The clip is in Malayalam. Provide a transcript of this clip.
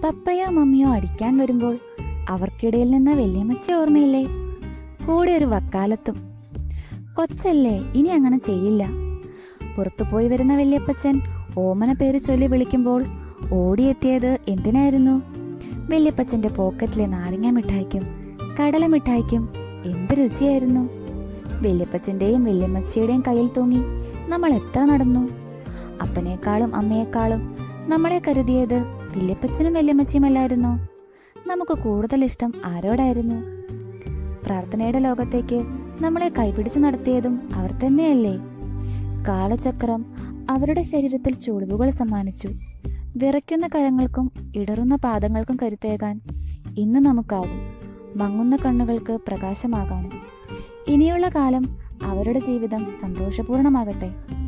പപ്പയോ മമ്മിയോ അടിക്കാൻ വരുമ്പോൾ അവർക്കിടയിൽ നിന്ന് വല്യമ്മച്ച ഓർമ്മയില്ലേ കൂടെ ഒരു വക്കാലത്തും കൊച്ചല്ലേ ഇനി അങ്ങനെ ചെയ്യില്ല പുറത്തുപോയി വരുന്ന വല്യപ്പച്ചൻ ഓമന പേര് ചൊല്ലി വിളിക്കുമ്പോൾ ഓടിയെത്തിയത് എന്തിനായിരുന്നു വല്യപ്പച്ചന്റെ പോക്കറ്റിലെ നാരങ്ങ മിഠായിക്കും കടല മിഠായിക്കും എന്ത് രുചിയായിരുന്നു വല്യപ്പച്ചന്റെയും വല്യമ്മച്ചിയുടെയും കയ്യിൽ തൂങ്ങി നമ്മൾ എത്ര നടന്നു അപ്പനേക്കാളും അമ്മയെക്കാളും നമ്മളെ കരുതിയത് വല്യപ്പച്ചനും വല്യമ്മച്ചിയുമല്ലായിരുന്നു നമുക്ക് കൂടുതൽ ഇഷ്ടം ആരോടായിരുന്നു പ്രാർത്ഥനയുടെ ലോകത്തേക്ക് നമ്മളെ കൈപിടിച്ചു നടത്തിയതും അവർ തന്നെയല്ലേ കാലചക്രം അവരുടെ ശരീരത്തിൽ ചുളിവുകൾ സമ്മാനിച്ചു വിറയ്ക്കുന്ന കരങ്ങൾക്കും ഇടറുന്ന പാദങ്ങൾക്കും കരുത്തേകാൻ ഇന്ന് നമുക്കാകും മങ്ങുന്ന കണ്ണുകൾക്ക് പ്രകാശമാകാനും ഇനിയുള്ള കാലം അവരുടെ ജീവിതം സന്തോഷപൂർണമാകട്ടെ